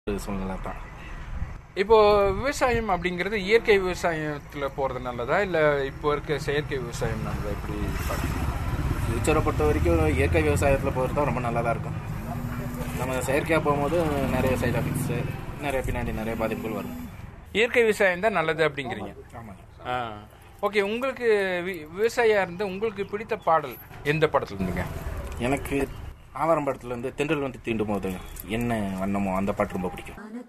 சூழ்நிலை தான் இப்போ விவசாயம் அப்படிங்கிறது இயற்கை விவசாயத்துல போறது நல்லதா இல்ல இப்போ இருக்க செயற்கை விவசாயம் நல்லதா எப்படி பார்க்கணும் ஃபியூச்சரை பொறுத்த வரைக்கும் இயற்கை விவசாயத்தில் போகிறது தான் ரொம்ப நல்லா தான் இருக்கும் நம்ம செயற்கையாக போகும்போது நிறைய சைட் எஃபெக்ட்ஸு நிறைய பின்னாடி நிறைய பாதிப்புகள் வரும் இயற்கை விவசாயம் தான் நல்லது அப்படிங்கிறீங்க ஆமாங்க ஆ ஓகே உங்களுக்கு வி- விவசாயியா இருந்து உங்களுக்கு பிடித்த பாடல் எந்த படத்துல இருந்துங்க எனக்கு ஆவாரம் படத்துல இருந்து தென்றல் வந்து தீண்டும் போது என்ன வண்ணமோ அந்த பாட்டு ரொம்ப பிடிக்கும்